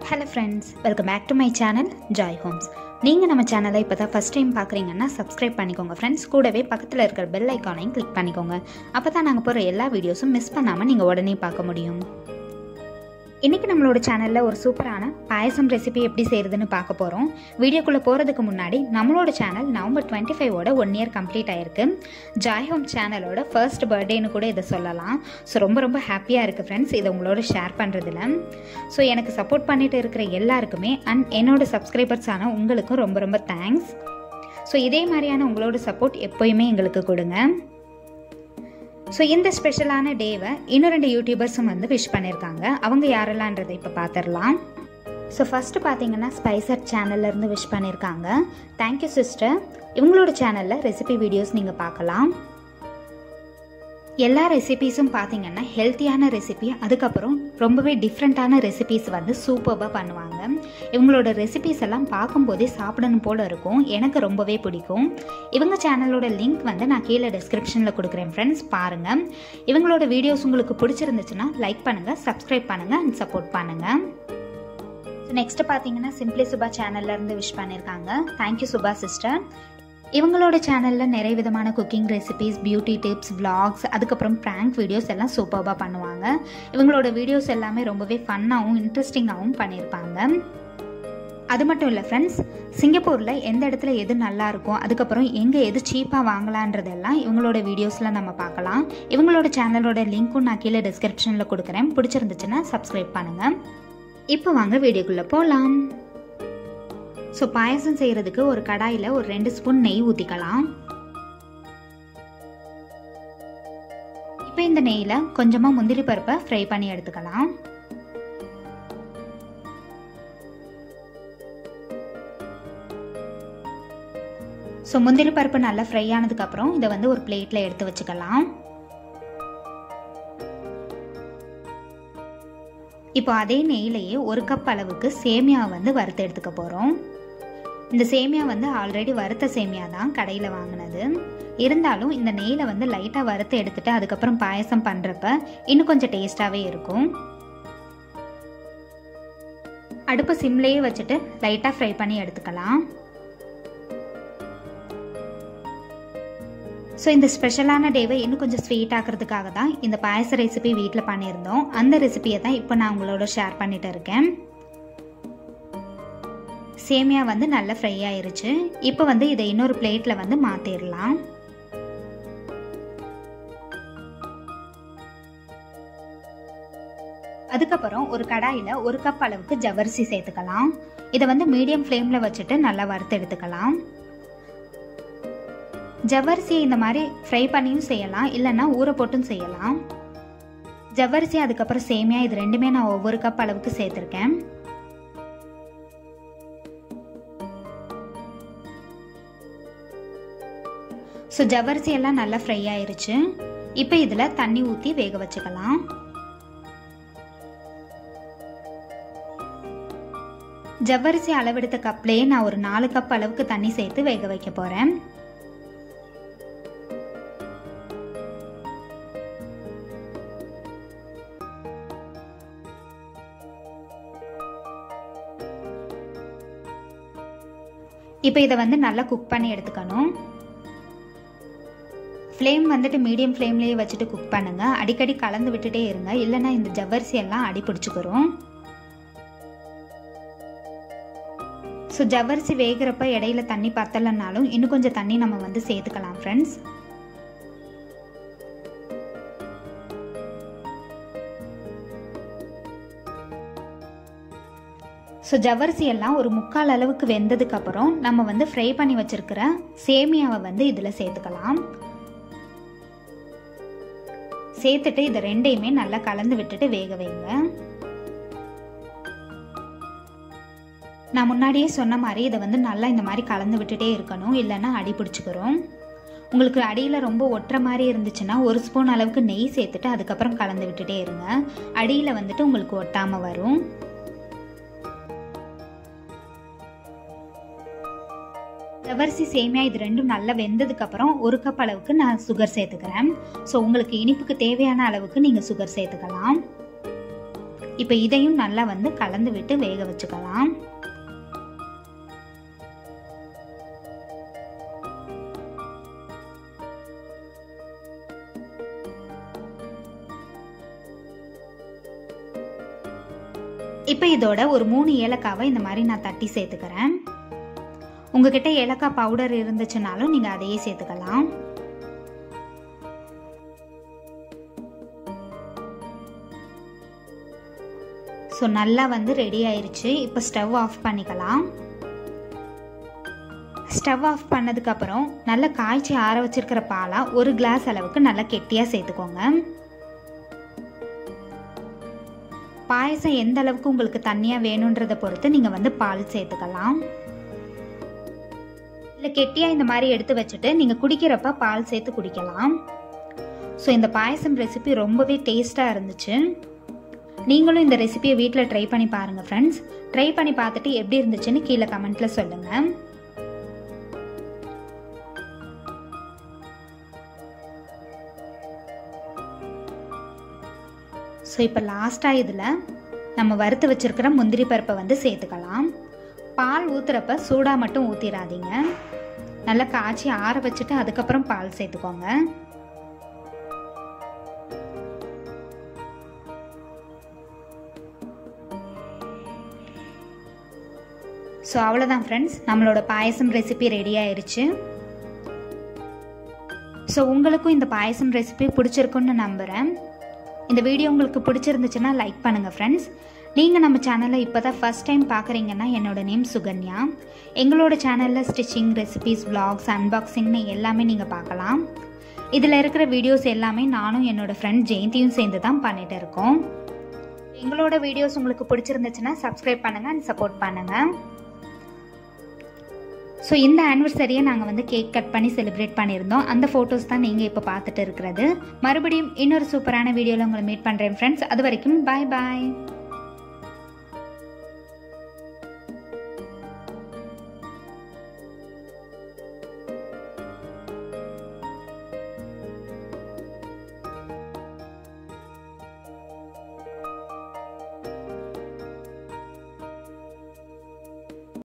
hello friends welcome back to my channel Joy Homes நீங்கள் நம்ம சேனலை இப்போ தான் ஃபஸ்ட் டைம் பார்க்குறீங்கன்னா சப்ஸ்கிரைப் பண்ணிக்கோங்க ஃப்ரெண்ட்ஸ் கூடவே பக்கத்தில் இருக்கிற பெல் ஐக்கானையும் கிளிக் பண்ணிக்கோங்க அப்போ தான் நாங்கள் போகிற எல்லா வீடியோஸும் மிஸ் பண்ணாமல் நீங்கள் உடனே பார்க்க முடியும் இன்றைக்கி நம்மளோட சேனலில் ஒரு சூப்பரான பாயசம் ரெசிபி எப்படி செய்கிறதுன்னு பார்க்க போகிறோம் வீடியோக்குள்ளே போகிறதுக்கு முன்னாடி நம்மளோட சேனல் நவம்பர் டுவெண்ட்டி ஃபைவோட ஒன் இயர் கம்ப்ளீட் ஆயிருக்கு ஜாய் ஹோம் சேனலோட ஃபர்ஸ்ட் பர்த்டேன்னு கூட இதை சொல்லலாம் ஸோ ரொம்ப ரொம்ப ஹாப்பியாக இருக்குது ஃப்ரெண்ட்ஸ் இதை உங்களோட ஷேர் பண்ணுறதுல ஸோ எனக்கு சப்போர்ட் பண்ணிட்டு இருக்கிற எல்லாருக்குமே அண்ட் என்னோட சப்ஸ்கிரைபர்ஸான உங்களுக்கும் ரொம்ப ரொம்ப தேங்க்ஸ் ஸோ இதே மாதிரியான உங்களோட சப்போர்ட் எப்போயுமே எங்களுக்கு கொடுங்க ஸோ இந்த ஸ்பெஷலான டேவை இன்னும் ரெண்டு யூடியூபர்ஸும் வந்து விஷ் பண்ணியிருக்காங்க அவங்க யாரெல்லாம்ன்றதை இப்போ பார்த்துடலாம் ஸோ ஃபஸ்ட்டு பார்த்தீங்கன்னா ஸ்பைசர் சேனல்லேருந்து விஷ் பண்ணியிருக்காங்க தேங்க்யூ சிஸ்டர் இவங்களோட சேனலில் ரெசிபி வீடியோஸ் நீங்கள் பார்க்கலாம் எல்லா ரெசிபீஸும் பார்த்தீங்கன்னா ஹெல்த்தியான ரெசிபி அதுக்கப்புறம் ரொம்பவே டிஃப்ரெண்ட்டான ரெசிபீஸ் வந்து சூப்பராக பண்ணுவாங்க இவங்களோட ரெசிபீஸ் எல்லாம் பார்க்கும்போதே சாப்பிடணும் போல் இருக்கும் எனக்கு ரொம்பவே பிடிக்கும் இவங்க சேனலோட லிங்க் வந்து நான் கீழே டிஸ்கிரிப்ஷனில் கொடுக்குறேன் ஃப்ரெண்ட்ஸ் பாருங்கள் இவங்களோட வீடியோஸ் உங்களுக்கு பிடிச்சிருந்துச்சுன்னா லைக் பண்ணுங்கள் சப்ஸ்கிரைப் பண்ணுங்கள் அண்ட் சப்போர்ட் பண்ணுங்கள் நெக்ஸ்ட் பார்த்தீங்கன்னா சிம்பிளி சுபா சேனல்லேருந்து விஷ் பண்ணியிருக்காங்க தேங்க்யூ சுபா சிஸ்டர் இவங்களோட சேனலில் நிறைய விதமான cooking recipes beauty tips vlogs அதுக்கப்புறம் ப்ராங்க் வீடியோஸ் எல்லாம் சூப்பராக பண்ணுவாங்க இவங்களோட வீடியோஸ் எல்லாமே ரொம்பவே ஃபன்னாகவும் இன்ட்ரெஸ்டிங்காகவும் பண்ணியிருப்பாங்க அது மட்டும் இல்லை ஃப்ரெண்ட்ஸ் சிங்கப்பூரில் எந்த இடத்துல எது நல்லா இருக்கும் அதுக்கப்புறம் எங்கே எது சீப்பாக வாங்கலான்றதெல்லாம் இவங்களோட வீடியோஸில் நம்ம பார்க்கலாம் இவங்களோட சேனலோட லிங்க்கும் நான் கீழே டிஸ்கிரிப்ஷனில் கொடுக்குறேன் பிடிச்சிருந்துச்சுன்னா சப்ஸ்கிரைப் பண்ணுங்கள் இப்போ வாங்க வீடியோக்குள்ளே போகலாம் ஸோ பாயசம் செய்கிறதுக்கு ஒரு கடாயில் ஒரு ரெண்டு ஸ்பூன் நெய் ஊற்றிக்கலாம் இப்போ இந்த நெய்யில் கொஞ்சமாக முந்திரி பருப்பை ஃப்ரை பண்ணி எடுத்துக்கலாம் ஸோ முந்திரி பருப்பு நல்லா ஃப்ரை ஆனதுக்கப்புறம் இதை வந்து ஒரு பிளேட்டில் எடுத்து வச்சுக்கலாம் இப்போ அதே நெய்யிலேயே ஒரு கப் அளவுக்கு சேமியா வந்து வறுத்து எடுத்துக்க போகிறோம் இந்த சேமியா வந்து ஆல்ரெடி வறுத்த சேமியா தான் கடையில் வாங்கினது இருந்தாலும் இந்த நெய்யில் வந்து லைட்டாக வறுத்து எடுத்துட்டு அதுக்கப்புறம் பாயசம் பண்ணுறப்ப இன்னும் கொஞ்சம் டேஸ்ட்டாகவே இருக்கும் அடுப்பு சிம்லேயே வச்சுட்டு லைட்டாக ஃப்ரை பண்ணி எடுத்துக்கலாம் ஸோ இந்த ஸ்பெஷலான டேவை இன்னும் கொஞ்சம் ஸ்வீட் ஆக்கிறதுக்காக தான் இந்த பாயச ரெசிபி வீட்டில் பண்ணியிருந்தோம் அந்த ரெசிபியை தான் இப்போ நான் உங்களோட ஷேர் பண்ணிட்டு இருக்கேன் சேமியா வந்து நல்லா ஃப்ரை ஆயிருச்சு இப்போ வந்து இதை இன்னொரு பிளேட்டில் வந்து மாற்றிடலாம் அதுக்கப்புறம் ஒரு கடாயில் ஒரு கப் அளவுக்கு ஜவரிசி சேர்த்துக்கலாம் இதை வந்து மீடியம் ஃப்ளேமில் வச்சுட்டு நல்லா வறுத்து எடுத்துக்கலாம் ஜவ்வரிசியை இந்த மாதிரி ஃப்ரை பண்ணியும் செய்யலாம் இல்லைன்னா ஊற போட்டும் செய்யலாம் ஜவ்வரிசி அதுக்கப்புறம் சேமியா இது ரெண்டுமே நான் ஒவ்வொரு கப் அளவுக்கு சேர்த்துருக்கேன் ஸோ ஜவ்வரிசி எல்லாம் நல்லா ஃப்ரை ஆயிருச்சு இப்போ இதில் தண்ணி ஊற்றி வேக வச்சுக்கலாம் ஜவ்வரிசி அளவெடுத்த கப்லேயே நான் ஒரு நாலு கப் அளவுக்கு தண்ணி சேர்த்து வேக வைக்க போகிறேன் இப்போ இதை வந்து நல்லா குக் பண்ணி எடுத்துக்கணும் ஃப்ளேம் வந்துட்டு மீடியம் ஃப்ளேம்லேயே வச்சுட்டு குக் பண்ணுங்க அடிக்கடி கலந்து விட்டுட்டே இருங்க இல்லைன்னா இந்த ஜவ்வரிசி எல்லாம் அடி பிடிச்சிக்கிறோம் ஸோ ஜவ்வரிசி வேகிறப்ப இடையில தண்ணி பத்தலைன்னாலும் இன்னும் கொஞ்சம் தண்ணி நம்ம வந்து சேர்த்துக்கலாம் ஃப்ரெண்ட்ஸ் ஸோ ஜவ்வரிசி எல்லாம் ஒரு முக்கால் அளவுக்கு வெந்ததுக்கு அப்புறம் நம்ம வந்து ஃப்ரை பண்ணி வச்சிருக்கிற சேமியாவை வந்து இதில் சேர்த்துக்கலாம் சேர்த்துட்டு இதை ரெண்டையுமே நல்லா கலந்து விட்டுட்டு வேக வைங்க நான் முன்னாடியே சொன்ன மாதிரி இதை வந்து நல்லா இந்த மாதிரி கலந்து விட்டுட்டே இருக்கணும் இல்லைன்னா அடி பிடிச்சிக்கிறோம் உங்களுக்கு அடியில் ரொம்ப ஒட்டுற மாதிரி இருந்துச்சுன்னா ஒரு ஸ்பூன் அளவுக்கு நெய் சேர்த்துட்டு அதுக்கப்புறம் கலந்து விட்டுட்டே இருங்க அடியில் வந்துட்டு உங்களுக்கு ஒட்டாமல் வரும் ஜவரிசி சேமியா இது ரெண்டும் நல்லா வெந்ததுக்கு அப்புறம் ஒரு கப் அளவுக்கு நான் சுகர் சேர்த்துக்கிறேன் ஸோ உங்களுக்கு இனிப்புக்கு தேவையான அளவுக்கு நீங்கள் சுகர் சேர்த்துக்கலாம் இப்போ இதையும் நல்லா வந்து கலந்து விட்டு வேக வச்சுக்கலாம் இப்போ இதோட ஒரு மூணு ஏலக்காவை இந்த மாதிரி நான் தட்டி சேர்த்துக்கிறேன் உங்ககிட்ட ஏலக்காய் பவுடர் இருந்துச்சுனாலும் நீங்கள் அதையே சேர்த்துக்கலாம் ஸோ நல்லா வந்து ரெடி ஆயிருச்சு இப்போ ஸ்டவ் ஆஃப் பண்ணிக்கலாம் ஸ்டவ் ஆஃப் பண்ணதுக்கப்புறம் நல்லா காய்ச்சி ஆற வச்சிருக்கிற பாலா ஒரு கிளாஸ் அளவுக்கு நல்லா கெட்டியாக சேர்த்துக்கோங்க பாயசம் எந்த அளவுக்கு உங்களுக்கு தண்ணியாக வேணுன்றதை பொறுத்து நீங்கள் வந்து பால் சேர்த்துக்கலாம் இல்லை கெட்டியாக இந்த மாதிரி எடுத்து வச்சுட்டு நீங்கள் குடிக்கிறப்ப பால் சேர்த்து குடிக்கலாம் ஸோ இந்த பாயசம் ரெசிபி ரொம்பவே டேஸ்ட்டாக இருந்துச்சு நீங்களும் இந்த ரெசிபியை வீட்டில் ட்ரை பண்ணி பாருங்கள் ஃப்ரெண்ட்ஸ் ட்ரை பண்ணி பார்த்துட்டு எப்படி இருந்துச்சுன்னு கீழே கமெண்ட்டில் சொல்லுங்கள் ஸோ இப்போ லாஸ்ட்டாக இதில் நம்ம வறுத்து வச்சுருக்கிற முந்திரி பருப்பை வந்து சேர்த்துக்கலாம் பால் ஊற்றுறப்ப சூடாக மட்டும் ஊற்றிடாதீங்க நல்லா காய்ச்சி ஆற வச்சுட்டு அதுக்கப்புறம் பால் சேர்த்துக்கோங்க ஸோ அவ்வளோதான் ஃப்ரெண்ட்ஸ் நம்மளோட பாயசம் ரெசிபி ரெடி ஆயிடுச்சு ஸோ உங்களுக்கும் இந்த பாயசம் ரெசிபி பிடிச்சிருக்குன்னு நம்புகிறேன் இந்த வீடியோ உங்களுக்கு பிடிச்சிருந்துச்சுன்னா லைக் பண்ணுங்கள் ஃப்ரெண்ட்ஸ் நீங்கள் நம்ம சேனலை இப்போ தான் ஃபஸ்ட் டைம் பார்க்குறீங்கன்னா என்னோட நேம் சுகன்யா எங்களோட சேனலில் ஸ்டிச்சிங் ரெசிபிஸ் vlogs அன்பாக்சிங்னு எல்லாமே நீங்கள் பார்க்கலாம் இதில் இருக்கிற வீடியோஸ் எல்லாமே நானும் என்னோட ஃப்ரெண்ட் ஜெயந்தியும் சேர்ந்து தான் பண்ணிட்டு இருக்கோம் எங்களோட வீடியோஸ் உங்களுக்கு பிடிச்சிருந்துச்சுன்னா சப்ஸ்கிரைப் பண்ணுங்கள் அண்ட் சப்போர்ட் பண்ணுங்கள் ஸோ இந்த ஆனிவர்சரியை நாங்கள் வந்து கேக் கட் பண்ணி செலிப்ரேட் பண்ணியிருந்தோம் அந்த ஃபோட்டோஸ் தான் நீங்கள் இப்போ பார்த்துட்டு இருக்கிறது மறுபடியும் இன்னொரு சூப்பரான வீடியோவில் உங்களை மீட் பண்ணுறேன் ஃப்ரெண்ட்ஸ் அது வரைக்கும் பாய் பாய்